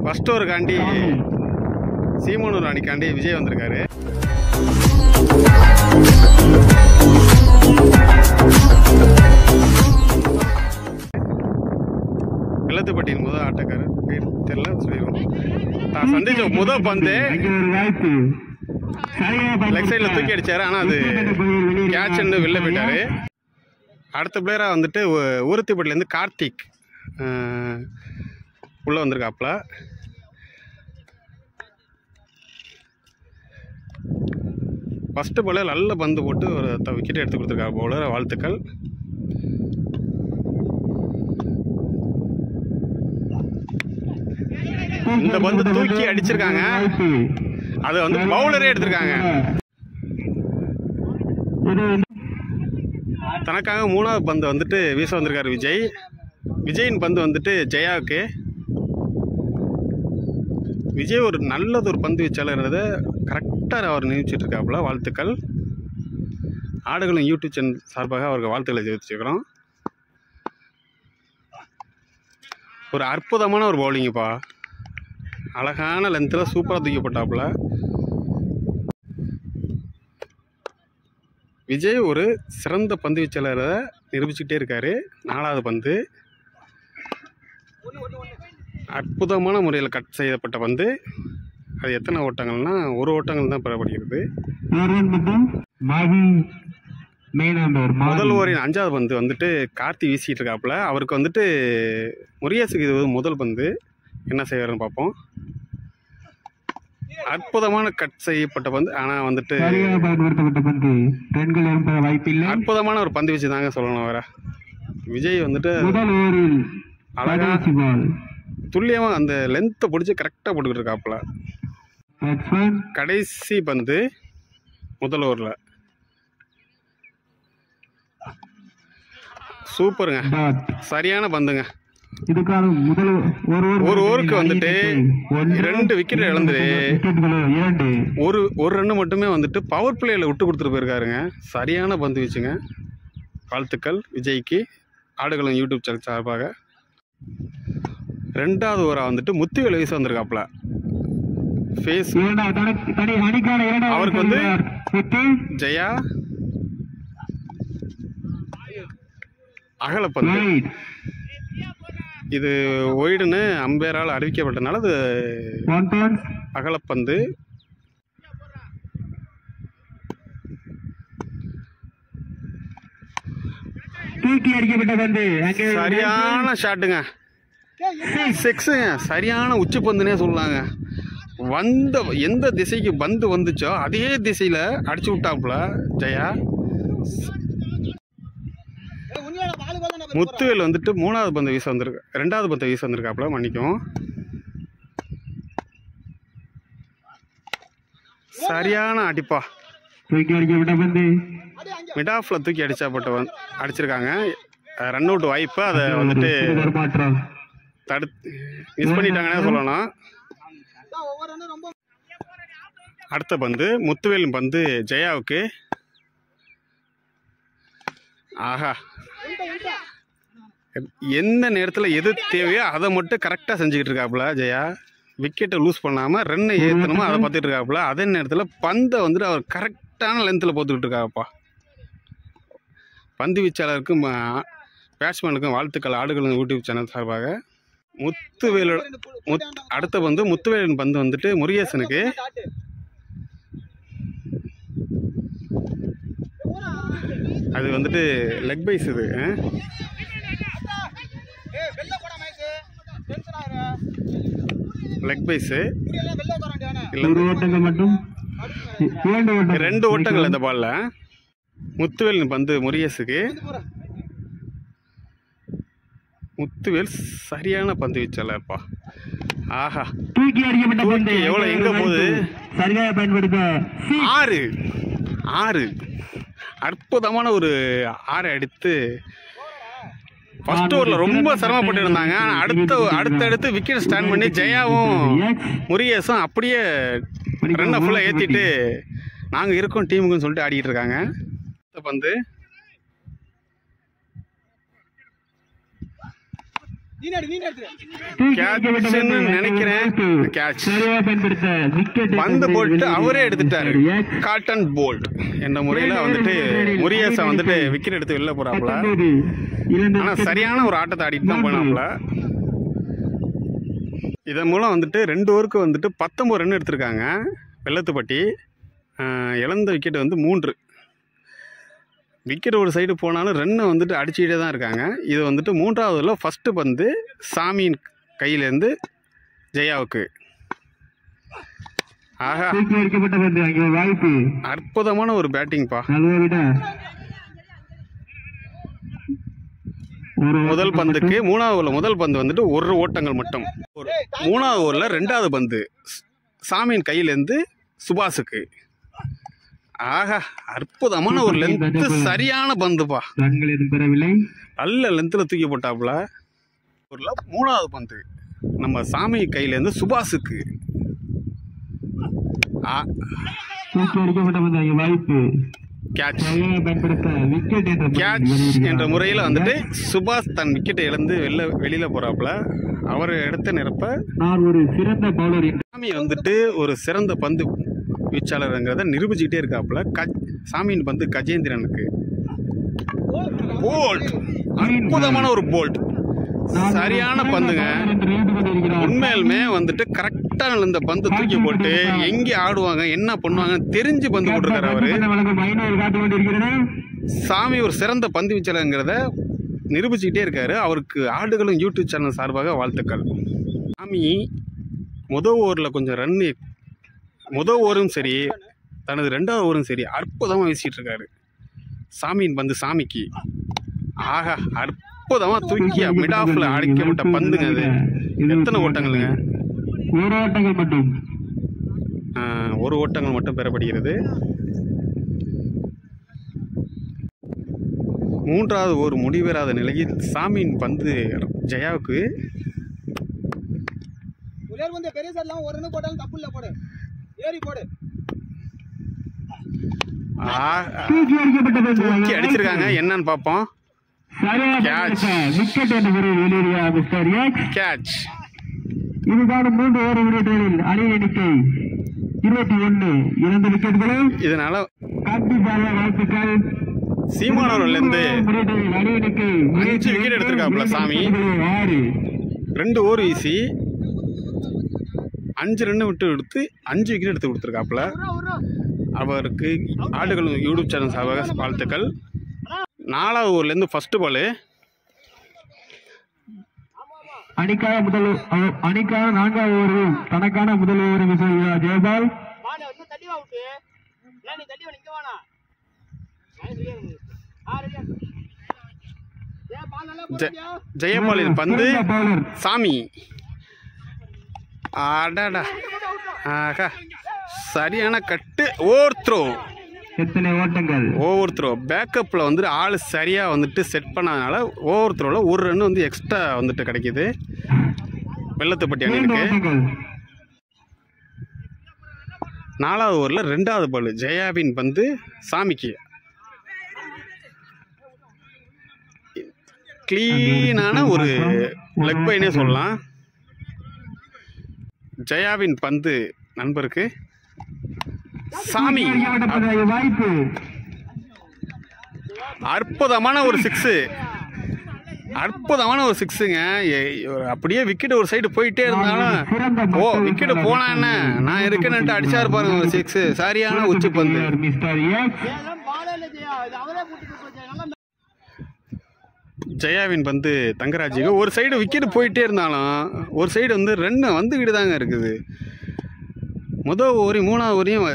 First ஓவருக்காண்டி சீமனூர் அணிக்காண்டி Vijay வந்திருக்காரு வெள்ளத்துப்பட்டியின் முதல் ஆட்டக்காரர் பேர் தெரியல சொல்லிடுவோம் தான் சந்திச்ச முதல் பந்து அங்கே ஒரு வாய்ப்பு சரியாக லெக் சைடில் தூக்கி அடிச்சாரு ஆனால் அது கேட்ச்னு வெளில போயிட்டாரு அடுத்த பிளேயராக வந்துட்டு உ- ஊருத்திப்பட்டிலேருந்து கார்த்திக் அஹ், உள்ள வந்திருக்காப்புல ஃபஸ்ட்டு பாலே நல்ல பந்து போட்டு ஒரு விக்கெட் எடுத்து கொடுத்துருக்காரு பவுலர் வாழ்த்துக்கள் இந்த பந்து தூக்கி அடிச்சிருக்காங்க. வாய்ப்பு. அதை வந்து பவுலரே எடுத்திருக்காங்க இது தனக்காக மூணாவது பந்து வந்துட்டு வீச வந்திருக்காரு விஜய் விஜயின் பந்து வந்துட்டு ஜெயாவுக்கு விஜய் ஒரு நல்லது ஒரு பந்து வீச்சாளர்ன்றத கரெக்டாக அவர் நினைச்சிட்டு இருக்காப்புல வாழ்த்துக்கள் ஆடுகளும் யூடியூப் சேனல் சார்பாக அவருக்கு வாழ்த்துக்களை தெரிவிச்சுக்கிறோம் ஒரு அற்புதமான ஒரு பவுலிங்குப்பா அழகான லென்த்தில் சூப்பராக தூக்கி போட்டாப்புல விஜய் ஒரு சிறந்த பந்து வீச்சாளரை நிரூபிச்சுக்கிட்டே இருக்காரு நாலாவது பந்து அற்புதமான முறையில் கட் செய்யப்பட்ட பந்து அது எத்தனை ஓட்டங்கள்னா ஒரு ஓட்டங்கள் தான் பெறப்படுகிறது ஒருவன் மட்டும் மாவி மெயின் நம்பர் முதல் ஓவரின் அஞ்சாவது பந்து வந்துட்டு கார்த்தி வீசிட்டு இருக்காப்புல அவருக்கு வந்துட்டு முரியஸுக்கு இது முதல் பந்து என்ன செய்வாருன்னு பார்ப்போம் அற்புதமான கட் செய்யப்பட்ட பந்து ஆனால் வந்துட்டு சரியாக பயன்படுத்தப்பட்ட பந்து ரன்கள் எழுப்ப வாய்ப்பில்லை அற்புதமான ஒரு பந்து வீச்சு தாங்க சொல்லணும் வேற விஜய் வந்துட்டு முதல் ஓவரில் அழகா கடைசி பால் துல்லியமாக அந்த லென்த்தை பிடிச்சி கரெக்டாக போட்டுக்கிட்டு இருக்காப்புல பேட்ஸ்மேன் கடைசி பந்து முதல் ஓவரில் சூப்பருங்க டாட் சரியான பந்துங்க இதுக்கான முதல் ஒரு over ஒரு ஓவருக்கு வந்துட்டு ஒன்று, ரெண்டு wicket இழந்து விக்கெட்டுகளோ இரண்டு ஒரு ஒரு ரன்னு மட்டுமே வந்துட்டு பவர் பிளேயில் விட்டு கொடுத்துட்டு போயிருக்காருங்க சரியான பந்து வீச்சுங்க வாழ்த்துக்கள் விஜய்க்கு ஆடுகளம் யூடியூப் சேனல் சார்பாக ரெண்டாவது ஓவராக வந்துட்டு முத்துவேல் வீச வந்திருக்காப்புல ஃபேஸ் இரண்டாவது தனக்கு- தனி அணிக்கான இரண்டாவது அவருக்கு வந்து சொல்கிறார். முத்து ஜெயா அகலப்பந்து wide. இது ஒய்டுன்னு அம்பேரால் அறிவிக்கப்பட்டனால அது One turn. அகலப்பந்து தூக்கி அடிக்கப்பட்ட பந்து அங்கே ஒரு சரியான ஷாட்டுங்க சிக்ஸுங்க சரியான உச்சி பந்துனே சொல்லலாங்க வந்த எந்த திசைக்கு பந்து வந்துச்சோ அதே திசையில் அடிச்சு விட்டாப்புல ஜெயா முத்துவேல் வந்துட்டு மூணாவது பந்து வீச வந்திருக்கு ரெண்டாவது பந்து வீச வந்திருக்காப்புல மன்னிக்கும் சரியான அடிப்பா தூக்கி அடிக்கப்பட்ட பந்து மிடாஃபில் தூக்கி அடிச்சாப்பட்ட வந்து அடிச்சிருக்காங்க ரன் அவுட் வாய்ப்பு அதை வந்துட்டு சிறு தடுமாற்றம் தடுத்து மிஸ் பண்ணிட்டாங்கன்னே சொல்லலாம் அடுத்த பந்து முத்துவேல் பந்து ஜெயாவுக்கு ஆஹா எந்த நேரத்தில் எது தேவையோ அதை மட்டும் கரெக்டாக செஞ்சுக்கிட்டு இருக்காப்புல ஜெயா விக்கெட்டை லூஸ் பண்ணாமல் ரன்னை ஏற்றணுமோ அதை பார்த்துட்டு இருக்காப்புல அதே நேரத்தில் பந்தை வந்துட்டு அவர் கரெக்டான லென்த்தில் போத்துக்கிட்டு இருக்காப்பா பந்து வீச்சாளருக்கும் பேட்ஸ்மேனுக்கும் வாழ்த்துக்கள் ஆடுகள் யூடியூப் சேனல் சார்பாக முத்துவேலோட முத் அடுத்த பந்து முத்துவேலன் பந்து வந்துட்டு முருகேசனுக்கு அது வந்துட்டு லெக் பைஸ் இது ஆ? லெக் பைஸு இல்லை ஒரு ஓட்டங்கள் மட்டும் இரண்டு ஓட்டங்கள் ரெண்டு ஓட்டங்கள் இந்த பால்ல முத்துவேல் பந்து முரியஸுக்கு முத்துவேல் சரியான பந்து வீச்சாளர்ப்பா ஆஹா தூக்கி அடிக்கப்பட்ட பந்து தூக்கி எவ்வளவு எங்க போகுது? சரியாக பயன்படுத்த சி. ஆறு ஆறு அற்புதமான ஒரு ஆறை அடித்து ஃபர்ஸ்ட் ஓவரில் ரொம்ப சிரமப்பட்டு இருந்தாங்க ஆனால் அடுத்த அடுத்தடுத்து விக்கெட் ஸ்டாண்ட் பண்ணி ஜெயாவும் எக்ஸ் முருகேசும் அப்படியே ரன்னை ஃபுல்லாக ஏற்றிட்டு நாங்கள் இருக்கோம் டீமுக்குன்னு சொல்லிட்டு ஆடிட்டு இருக்காங்க அடுத்த பந்து கேட்ச்னு நினைக்கிறேன் கேட்ச் சரியாக பயன்படுத்த விக்கெட் பந்து போட்டு அவரே எடுத்துட்டாரு காட்டன் போல்ட் என்ற முறையில் வந்துட்டு முரியேசா வந்துட்டு விக்கெட் எடுத்து வெளில போறாப்புல ஆனால் சரியான ஒரு ஆட்டத்தை ஆடிட்டு தான் போனாப்புல இதன் மூலம் வந்துட்டு ரெண்டு ஓவருக்கு வந்துட்டு பத்தொம்பது ரன் எடுத்திருக்காங்க வெள்ளத்துப்பட்டி ஆஹ் இழந்த விக்கெட் வந்து மூன்று விக்கெட் ஒரு சைடு போனாலும் ரன்னை வந்துட்டு அடிச்சுக்கிட்டே தான் இருக்காங்க இது வந்துட்டு மூன்றாவதுல ஃபஸ்ட்டு பந்து சாமியின் கையிலேருந்து ஜெயாவுக்கு ஆஹா தூக்கி அடிக்கப்பட்ட பந்து அங்கே வாய்ப்பு அற்புதமான ஒரு பேட்டிங்ப்பா நழுவ விட ஒரு முதல் பந்துக்கு மூணாவது ஓவரில் முதல் பந்து வந்துட்டு ஒரு ஓட்டங்கள் மட்டும் ஒரு மூணாவது ஓவரில் ரெண்டாவது பந்து ஸ்- சாமியின் கையிலேருந்து சுபாஷுக்கு ஆஹா அற்புதமான ஒரு லென்த்து சரியான பந்துப்பா ரன்கள் எதுவும் பெறவில்லை நல்ல லென்த்தில் தூக்கி போட்டாப்புல ஒரு மூணாவது பந்து நம்ம சாமி கையிலேருந்து சுபாஷுக்கு தூக்கி அடிக்கப்பட்ட பந்து அங்கே வாய்ப்பு கேட்ச் சரியாக பயன்படுத்த விக்கெட் என்ற பந்து கேட்ச் வெளியேறுகிறார். என்ற முறையில் வந்துட்டு சுபாஷ் தன் விக்கெட்டை இழந்து வெளில வெளியில் போகிறாப்புல அவர் இடத்த நிரப்ப நான் ஒரு சிறந்த பவுலர் என்று சாமி வந்துட்டு ஒரு சிறந்த பந்து வீச்சாளருங்கிறத நிரூபிச்சுக்கிட்டே இருக்காப்புல கஜ் சாமியின் பந்து கஜேந்திரனுக்கு போல்ட் அற்புதமான ஒரு போல்ட் நான் சரியான ஒரு பந்துங்க சிறந்த bowler என்று நிரூபித்துக் கொண்டிருக்கிறார். உண்மையிலுமே வந்துட்டு கரெக்டான இந்த பந்து தூக்கி போட்டு எங்கே ஆடுவாங்க என்ன பண்ணுவாங்கன்னு தெரிஞ்சு பந்து போட்டிருக்காரு அவரு பந்து வழங்கும் ஐநூறு காத்து கொண்டிருக்கிறது சாமி ஒரு சிறந்த பந்து வீச்சாளருங்கிறத நிரூபிச்சுக்கிட்டே இருக்காரு அவருக்கு ஆடுகளும் யூடியூப் சேனல் சார்பாக வாழ்த்துக்கள் சாமி முத ஓவரில் கொஞ்சம் ரன் முத ஓவரும் சரி தனது ரெண்டாவது ஓவரும் சரி அற்புதமாக வீசிட்டு இருக்காரு சாமியின் பந்து சாமிக்கு ஆஹா அற்புதமாக தூக்கி மிட் ஆஃப்ல அடிக்கப்பட்ட பந்துங்க அது எத்தனை ஓட்டங்களுங்க ஒரு ஓட்டங்கள் மட்டும் ஆஹ், ஒரு ஓட்டங்கள் மட்டும் பெறப்படுகிறது மூன்றாவது ஒரு முடிவெறாத நிலையில் சாமியின் பந்து ஜெயாவுக்கு உலர் வந்து பெரிய சட்லாம் ஒரு ரன் போட்டாலும் தப்பு இல்லை போடு ஏறி போடு ஆ- தூக்கி அடிக்கப்பட்ட பந்து தூக்கி அடிச்சிருக்காங்க என்னன்னு பார்ப்போம் சரியாக Catch. பயன்படுத்த விக்கெட் என்ற முறையில் வெளியேறிய மிஸ்டர் எக்ஸ் கேட்ச் இதுதான் மூன்று ஓவர் விளையாட்டுகளில் அணி எண்ணிக்கை இருபத்தி ஒன்று இரண்டு விக்கெட்டுகளும் இதனால கண்டிப்பாக வாழ்த்துக்கள் சீமானவர்லேருந்து விளையாட்டுகளில் அணி எண்ணிக்கை அஞ்சு wicket எடுத்திருக்காப்புல சாமி. ஆறு ரெண்டு ஓவர் வீசி அஞ்சு ரன் விட்டு எடுத்து அஞ்சு விக்கெட் எடுத்து கொடுத்துருக்காப்புல அவருக்கு ஆடுகள் யூடியூப் சேனல் சார்பாக வாழ்த்துக்கள் நாலாவது ஓவர்லேருந்து ஃபஸ்ட்டு பால் அணிக்காக முதல் அவ- அணிக்காக நான்காவது ஓவரும் தனக்கான முதல் ஓவரும் விசுவாசிக்கிறார் ஜெயபால் வாடா இன்னும் தள்ளி வா விட்டு ஏன் நீ தள்ளி வா நிக்க வேணாம் ஆ ரெடியா ஏன் பா நல்லா ஜெ போட்டியா ஜெயபாலின் பந்து சிறந்த பவுலர் சாமி அடடா ஆகா சரியான கட்டு ஓவர் த்ரோ எத்தனை ஓட்டங்கள் ஓவர் த்ரோ பேக்கப்பில் வந்துட்டு ஆள் சரியாக வந்துட்டு செட் பண்ணாதனால ஓவர் த்ரோவில் ஒரு ரன் வந்து எக்ஸ்ட்ரா வந்துட்டு கிடைக்கிது வெள்ளத்துப்பட்டி இரண்டு அணிக்கு ஓட்டங்கள் நாலாவது ஓவரில் ரெண்டாவது பால் ஜெயாவின் பந்து சாமிக்கு க்ளீனான ஒரு லெக் பைனே சொல்லலாம் ஜெயாவின் பந்து நண்பருக்கு சாமி அடிக்கப்பட்ட வாய்ப்பு அற்புதமான ஒரு சிக்ஸு அற்புதமான ஒரு சிக்ஸுங்க அப்படியே விக்கெட் ஒரு சைடு போயிட்டே இருந்தாலும் ஓ விக்கெட் போனா என்ன நான் இருக்கேன்னுட்டு அடிச்சாரு பாருங்க ஒரு சிக்ஸ் சரியான உச்சி பந்து மிஸ்டர் எக்ஸ் ஏன் பாலே இல்லை ஜெயா இது அவரே போட்டு போச்சு நல்லா ஜெயாவின் பந்து தங்கராஜுக்கு ஒரு சைடு விக்கெட் போயிட்டே இருந்தாலும் ஒரு சைடு வந்து ரன் வந்துக்கிட்டு தாங்க இருக்குது முதல் ஓரி மூணாவது ஓரியும்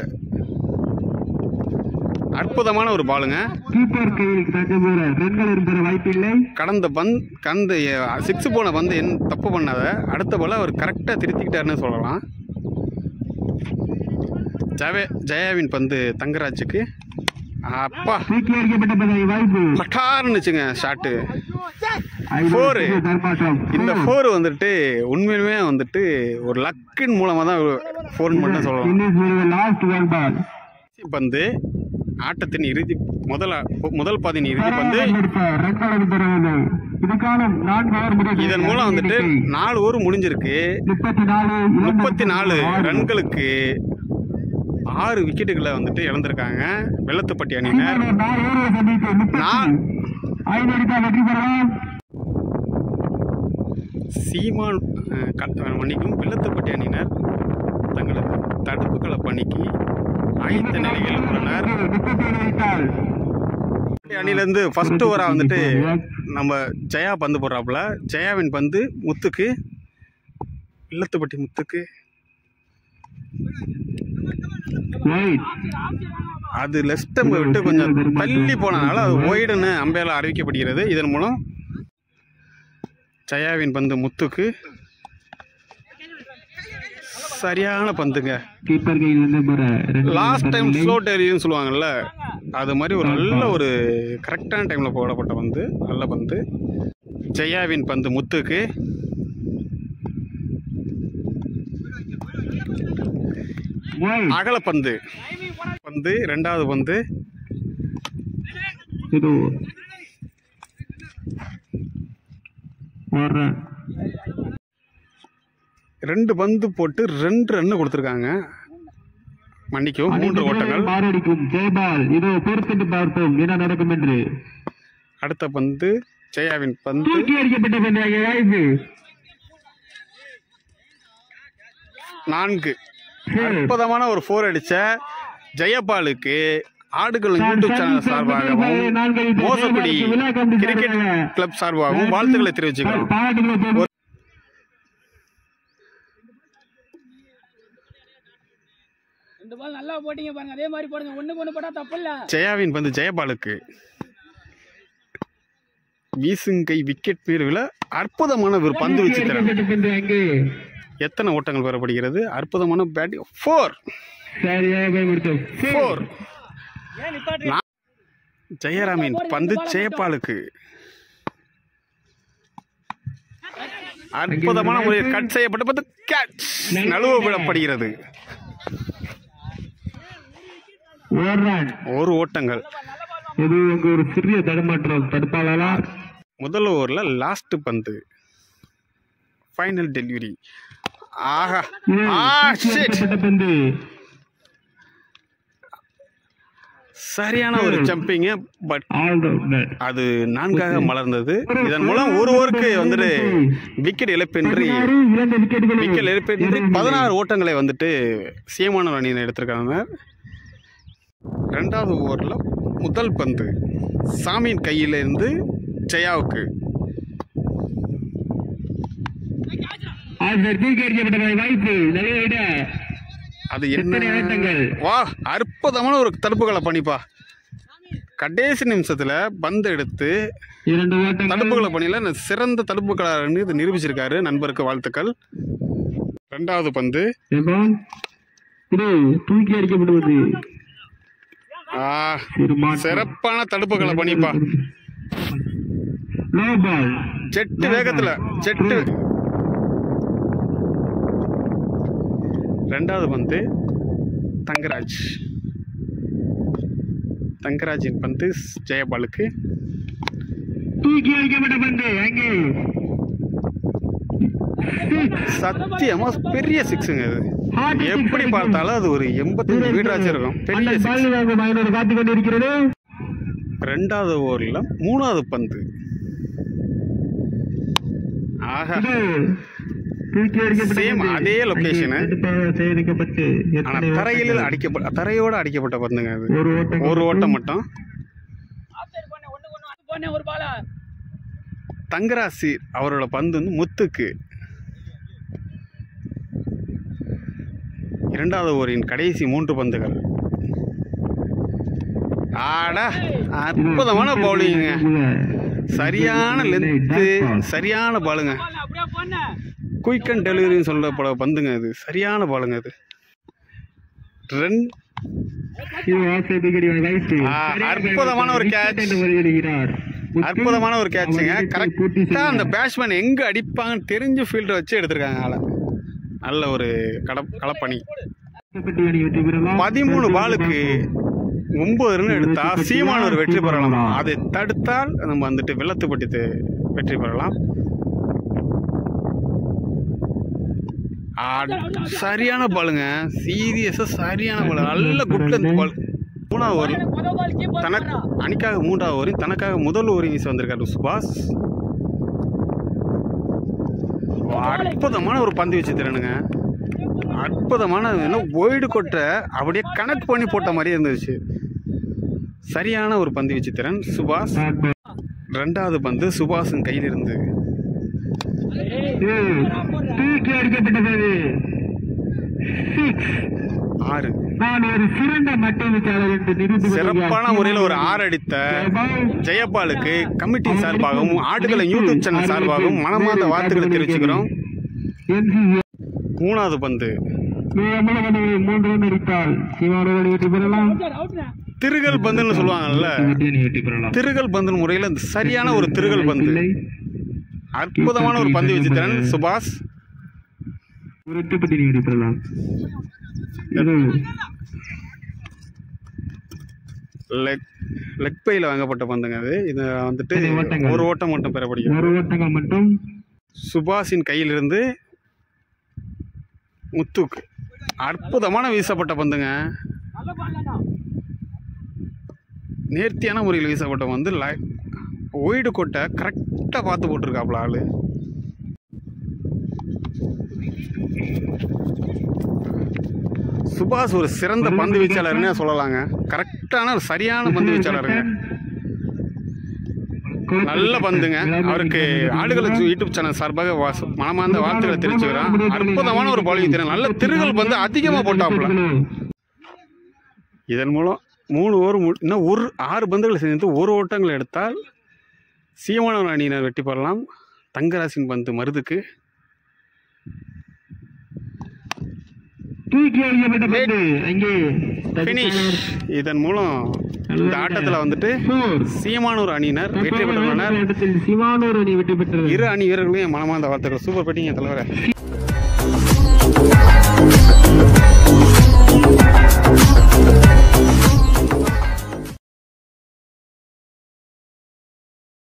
அற்புதமான ஒரு பாலுங்க கீப்பர் கையில் தங்க போற ரன்கள் பெற வாய்ப்பில்லை கடந்த பந்த் கந்த சிக்ஸ் போன பந்து என் தப்பு பண்ணாத அடுத்த பால் அவர் கரெக்டாக திருத்திக்கிட்டாருன்னு சொல்லலாம் ஜவே ஜெயாவின் பந்து தங்கராஜுக்கு அப்பா தூக்கி அடிக்கப்பட்ட பதவி வாய்ப்பு பட்டாருன்னுச்சுங்க ஷாட்டு ஐந்து Four. தர்மாட்டம் இந்த ஃபோர் வந்துட்டு உண்மையிலுமே வந்துட்டு ஒரு லக்கின் மூலமாக தான் ஃபோர்னு மட்டும் சொல்லலாம் லாஸ்ட் ஒன் பால் பந்து ஆட்டத்தின் இறுதி முதல் முதல் பாதியின் இறுதி பந்து ரன்களை பெறவில்லை இதுக்கான நான்கு ஓவர் முடிவு இதன் மூலம் வந்துட்டு நாலு ஓவர் முடிஞ்சிருக்கு முப்பத்தி நாலு முப்பத்தி நாலு ரன்களுக்கு ஆறு விக்கெட்டுகளை வந்துட்டு இழந்திருக்காங்க வெள்ளத்துப்பட்டி அணியினர் நாலு ஓவரை சந்தித்து முப்பத்தி நான் ஐந்து அடித்தால் வெற்றி பெறலாம் சீமான் அஹ், க- மன்னிக்கும் வெள்ளத்துப்பட்டி அணியினர் தங்களது தடுப்புகளை பணிக்கு ஆயத்த நிலையில் உள்ளனர் முப்பத்தி ஏழு அடித்தால் அணிலேருந்து ஃபர்ஸ்ட் ஓவராக வந்துட்டு நம்ம ஜெயா பந்து போடுறாப்புல ஜெயாவின் பந்து முத்துக்கு இல்லத்துப்பட்டி முத்துக்கு Wide. அது லெஸ்டம் விட்டு கொஞ்சம் தள்ளி போனனால அது ஒய்டுன்னு அம்பையால் அறிவிக்கப்படுகிறது இதன் மூலம் ஜெயாவின் பந்து முத்துக்கு சரியான பந்துங்க கீப்பர் கையில் வந்து பெற ரெண்டு லாஸ்ட் டைம் ரன்களை ஸ்லோ டெலின்னு சொல்லுவாங்கல்ல அது மாதிரி ஒரு நல்ல ஒரு கரெக்டான டைமில் போடப்பட்ட பந்து நல்ல பந்து ஜெயாவின் பந்து முத்துக்கு Wide. அகல பந்து பந்து ரெண்டாவது பந்து இது ஒரு run. ரெண்டு பந்து போட்டு ரெண்டு ரன்னு கொடுத்துருக்காங்க மன்னிக்கவும் மூன்று ஓட்டங்கள் மாரடிக்கும் ஜெயபால் இதோ பொறுத்திட்டு பார்ப்போம் என்ன நடக்கும் என்று அடுத்த பந்து ஜெயாவின் பந்து தூக்கி அடிக்கப்பட்ட பந்தாக வாய்ப்பு நான்கு அற்புதமான ஒரு ஃபோர் அடிச்ச ஜெயபாலுக்கு ஆடுகள் யூடியூப் சேனல் சார்பாகவும் மோசக்குடி கிரிக்கெட் கிளப் சார்பாகவும் வாழ்த்துக்களை தெரிவிச்சுக்கிறோம் பாராட்டுகளை தெரிவித்துக் ரெண்டு பால் நல்லா போட்டீங்க பாருங்க அதே மாதிரி போடுங்க ஒண்ணுக்கு ஒண்ணு போட்டா தப்பு இல்ல ஜெயாவின் பந்து ஜெயபாலுக்கு வீசுங்கை விக்கெட் பிரிவில் அற்புதமான ஒரு பந்து வீச்சு திறன் அடிக்கப்பட்ட பந்து அங்கே எத்தனை ஓட்டங்கள் பெறப்படுகிறது அற்புதமான பேட்டிங் ஃபோர் சரியாக பயன்படுத்தும் ஃபோர் ஏன் நிப்பாட்டு ஜெயராமின் பந்து ஜெயபாலுக்கு அற்புதமான முறையில் கட் செய்யப்பட்ட பந்து கேட்ச் நழுவ விடப்படுகிறது ஒரு ரன் ஒரு ஓட்டங்கள் இது அங்கு ஒரு சிறிய தடுமாற்றம் தடுப்பாளரா முதல் ஓவரில் லாஸ்ட் பந்து ஃபைனல் டெலிவரி ஆஹா ஆ shit. அடிக்கப்பட்ட பந்து சரியான ஒரு ஜம்பிங்க பட் ஆல்ரவுண்டர் அது நான்காக மலர்ந்தது இதன் மூலம் ஒரு ஓவருக்கு வந்துட்டு விக்கெட் இழப்பின்றி இரண்டு விக்கெட்டுகளை விக்கெட் இழப்பின்றி பதினாறு ஓட்டங்களை வந்துட்டு சீமான அணியினர் எடுத்திருக்காங்க ரெண்டாவது ஓவரில் முதல் பந்து சாமியின் கையிலிருந்து ஜெயாவுக்கு ஆசிரியர் தூக்கி அடிக்கப்பட்ட வாய்ப்பு நிறைய விட அது எத்தனை என்ன ஆட்டங்கள் வா அற்புதமான ஒரு தடுப்புகளை பண்ணிப்பா கடைசி நிமிஷத்துல பந்து எடுத்து இரண்டு ஓட்டங்கள் தடுப்புகளை பண்ணியில சிறந்த தடுப்புகளாளர்னு இது நிரூபிச்சிருக்காரு நண்பருக்கு வாழ்த்துக்கள் ரெண்டாவது பந்து எபால் இது தூக்கி அடிக்கப்படுவது ஆ சிறு மாற்றம். சிறப்பான தடுப்புகளை பண்ணிப்பா லோ பால் ஜெட்டு வேகத்துல ஜெட்டு ரெண்டாவது பந்து தங்கராஜ் தங்கராஜின் பந்து ஜெயபாலுக்கு தூக்கி அடிக்கப்பட்ட பந்து அங்கே சத்தியமா பெரிய சிக்ஸுங்க இது Hard six எப்படி அடிக்கும். பார்த்தாலும் அது ஒரு எண்பத்தஞ்சு மீட்டராச்சும் இருக்கும் பெரிய அந்த six. பால் வாங்க மைனர் காத்துக் கொண்டிருக்கிறது ரெண்டாவது ஓவரில் மூணாவது பந்து ஆஹா இது தூக்கி அடிக்கப்பட்ட Same பந்து. அதே location. அங்கே கண்டிப்பாக சேகரிக்கப்பட்டு ஆனா எத்தனை தரையில் ஓட்டங்கள்? அடிக்கப்பட்ட தரையோட அடிக்கப்பட்ட பந்துங்க அது ஒரு ஓட்டம் ஒரு ஓட்டம் மட்டும் ஆஃப்சைட் போனேன் ஒண்ணுக்கு ஒண்ணு அது போனேன் ஒரு பாலா தங்கராசி அவரோட பந்து வந்து முத்துக்கு இரண்டாவது ஓவரின் கடைசி மூன்று பந்துகள் ஆடா அற்புதமான பவுலிங்க சரியான லென்த்து சரியான பாலுங்க பால் அப்படியே போனேன் குயிக் அண்ட் டெலிவரின்னு சொல்லப்பட பந்துங்க இது சரியான பாலுங்க இது ரன் இது ஆசிரியர் தூக்கி அடிக்கப்பட்ட வாய்ப்பு. ஆ, சரியாக அற்புதமான ஒரு wicket catch. என்று வருகிறார். முத்து அற்புதமான ஒரு கேட்சுங்க அவர் wicket பூர்த்தி கரெக்டாக அந்த செய்கிறார். பேட்ஸ்மேன் எங்கே அடிப்பாங்கன்னு தெரிஞ்சு ஃபீல்டர் வச்சு எடுத்திருக்காங்க ஆளை நல்ல ஒரு கல களப்பணி கப்பட்டி அணி வெற்றி பெறலாம். பதிமூணு பாலுக்கு ஒன்பது ரன் எடுத்தா சீமானூர் வெற்றி பெறலாம் அதை தடுத்தால் நம்ம வந்துட்டு வெள்ளத்துப்பட்டி தெ- வெற்றி பெறலாம் ஆ, சரியான பாலுங்க சீரியஸா சரியான பால் நல்ல குட் லென்த் பால் மூணாவது ஓவர் முதல் பால் கீப்பர் தனக்கு அணிக்காக மூன்றாவது ஓவரையும் தனக்காக முதல் ஓவரையும் வீசி வந்திருக்காரு சுபாஷ் அற்புதமான ஒரு பந்து வீச்சு திறனுங்க அற்புதமான என்ன ஒய்டு கொட்டை அப்படியே கனெக்ட் பண்ணி போட்ட மாதிரியே இருந்துச்சு சரியான ஒரு பந்து வீச்சு திறன் சுபாஷ் ரெண்டாவது பந்து சுபாஷின் கையில் இருந்து தூக்கி அடிக்கப்பட்டது சிக்ஸ் ஆறு நான் ஒரு சிறந்த மட்டை வீச்சாளர் என்று நிரூபிக்க சிறப்பான முறையில் ஒரு ஆறு அடித்த ஜெயபாலுக்கு கமிட்டி சார்பாகவும் ஆடுகளை யூடியூப் சேனல் சார்பாகவும் மனமார்ந்த வாழ்த்துக்களை தெரிவிச்சுக்கிறோம் மூணாவது பந்து மூன்று ரன் அடித்தால் சிவானோடு வெற்றி பெறலாம் அவுட்ண்ணே திருகல் பந்துன்னு சொல்லுவாங்கல்ல வெற்றி பெறலாம் திருகல் பந்து முறையில் இந்த சரியான ஒரு திருகல் பந்து அற்புதமான ஒரு பந்து வீச்சு திறன் சுபாஷ் வெற்றி பெற்று வெற்றி பெறலாம் இது லெக் லெக் பையில் வாங்கப்பட்ட பந்துங்க அது இது வந்துட்டு இது ஓட்டங்கள். ஒரு ஓட்டம் மட்டும் பெறப்படுகிறது ஒரு ஓட்டங்கள் மட்டும் சுபாஷின் கையிலிருந்து முத்துக்கு அற்புதமான வீசப்பட்ட பந்துங்க நல்ல பால் தான்டா நேர்த்தியான முறையில் வீசப்பட்ட பந்து லை ஒய்டு கொட்டை கரெக்டாக பார்த்து போட்டிருக்காப்புல ஆளு சுபாஷ் ஒரு சிறந்த பந்து வீச்சாளர்னே சொல்லலாங்க கரெக்டான ஒரு சரியான பந்து வீச்சாளருங்க நல்ல பந்துங்க அவருக்கு ஆடுகளை யூடியூப் சேனல் சார்பாக வாச- மனமார்ந்த வாழ்த்துக்களை தெரிவிச்சுக்கிறோம் அற்புதமான ஒரு பவுலிங் திறன் நல்ல திருகல் பந்து அதிகமாக போட்டாப்புல இதன் மூலம் மூணு ஓவர் மு- இன்னும் ஒரு ஆறு பந்துகளை சேர்ந்து ஒரு ஓட்டங்கள் எடுத்தால் சீமானவர் அணியினர் வெற்றி பெறலாம் தங்கராசின் பந்து மருதுக்கு தூக்கி அடிக்கப்பட்ட பந்து அங்கே ஃபினிஷ் இதன் மூலம் இந்த ஆட்டத்தில் வந்துட்டு ஃபோர் சீமானூர் அணியினர் வெற்றி பெற்றுள்ளனர் இடத்தில் சிவானூர் அணி வெற்றி பெற்றது இரு அணி வீரர்களையும் மனமார்ந்த வாழ்த்துக்கள் சூப்பர் பெட்டிங்க தலைவரை